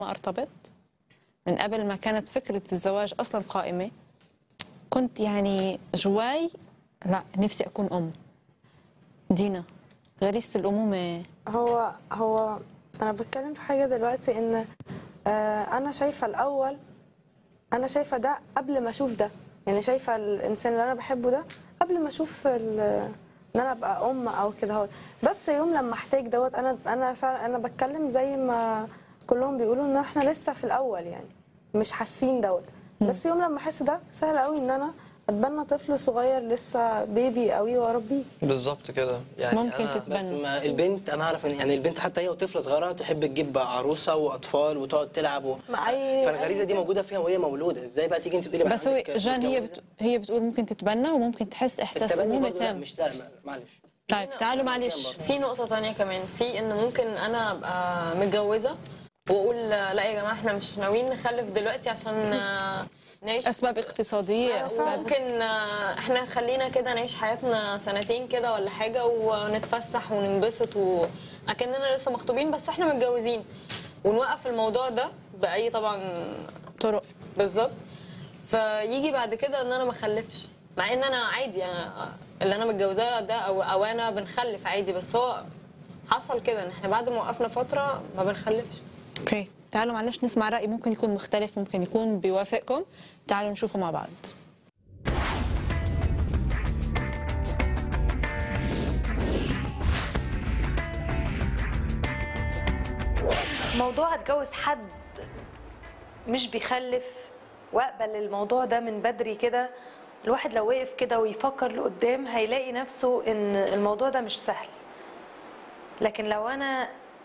ما ارتبط من قبل ما كانت فكرة الزواج أصلا قائمة كنت يعني جواي لا نفسي أكون أم دينا غريزة الأمومة هو هو انا بتكلم في حاجه دلوقتي ان آه انا شايفه الاول انا شايفه ده قبل ما اشوف ده يعني شايفه الانسان اللي انا بحبه ده قبل ما اشوف ال- ان انا ابقى ام او كده هو بس يوم لما احتاج دوت انا انا فعلا انا بتكلم زي ما كلهم بيقولوا ان احنا لسه في الاول يعني مش حاسين دوت بس يوم لما احس ده سهل قوي ان انا اتبنى طفل صغير لسه بيبي قوي واربيه بالظبط كده يعني ممكن أنا تت- بس تتبنى. ما البنت انا اعرف ان يعني البنت حتى هي وطفله صغيره تحب تجيب عروسه واطفال وتقعد تلعب و... مع أي- فالغريزه دي موجوده فيها وهي مولوده ازاي بقى تيجي انت تقولي بقى بس هو عندك جان هي متجوزة؟ بت... هي بتقول ممكن تتبنى وممكن تحس إحساس التبني أمومة برضه لا تام مش لا ما- معلش طيب تعالوا معلش في نقطة تانية كمان في ان ممكن انا ابقى متجوزة واقول لا يا جماعة احنا مش ناويين نخلف دلوقتي عشان آه، نعيش أسباب اقتصادية أسباب ممكن آه، احنا خلينا كده نعيش حياتنا سنتين كده ولا حاجة ونتفسح وننبسط وأكننا لسه مخطوبين بس احنا متجوزين ونوقف الموضوع ده بأي طبعا طرق بالظبط فيجي بعد كده ان انا ما اخلفش مع ان انا عادي أنا اللي انا متجوزاه ده او او انا بنخلف عادي بس هو حصل كده ان احنا بعد ما وقفنا فتره ما بنخلفش أوكي تعالوا معلش نسمع رأي ممكن يكون مختلف ممكن يكون بيوافقكم تعالوا نشوفه مع بعض موضوع اتجوز حد مش بيخلف واقبل الموضوع ده من بدري كده الواحد لو وقف كده ويفكر لقدام هيلاقي نفسه ان الموضوع ده مش سهل لكن لو انا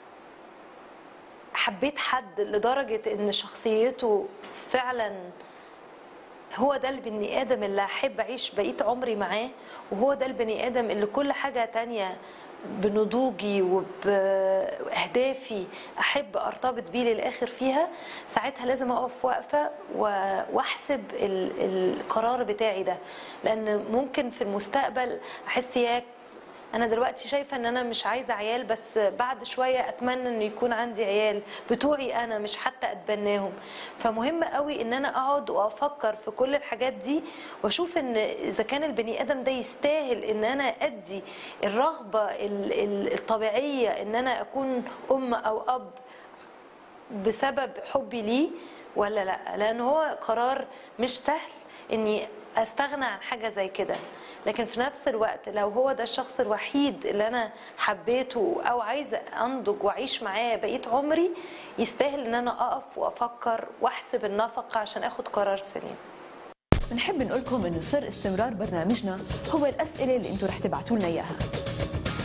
حبيت حد لدرجة ان شخصيته فعلا هو ده البني ادم اللي احب اعيش بقيه عمري معاه وهو ده البني ادم اللي كل حاجه تانية بنضوجي وباهدافي احب ارتبط بيه للاخر فيها ساعتها لازم اقف واقفه و- واحسب ال- القرار بتاعي ده لان ممكن في المستقبل احس ياك انا دلوقتي شايفه ان انا مش عايزه عيال بس بعد شويه اتمنى ان يكون عندي عيال بتوعي انا مش حتى اتبناهم فمهم قوي ان انا اقعد وافكر في كل الحاجات دي واشوف ان اذا كان البني ادم ده يستاهل ان انا ادي الرغبه ال- ال- الطبيعيه ان انا اكون ام او اب بسبب حبي ليه ولا لا لان هو قرار مش سهل اني استغنى عن حاجه زي كده لكن في نفس الوقت لو هو ده الشخص الوحيد اللي انا حبيته او عايزه انضج واعيش معاه بقيه عمري يستاهل ان انا اقف وافكر واحسب النفقه عشان اخد قرار سليم بنحب نقول لكم انه سر استمرار برنامجنا هو الاسئله اللي انتم رح تبعتوا لنا اياها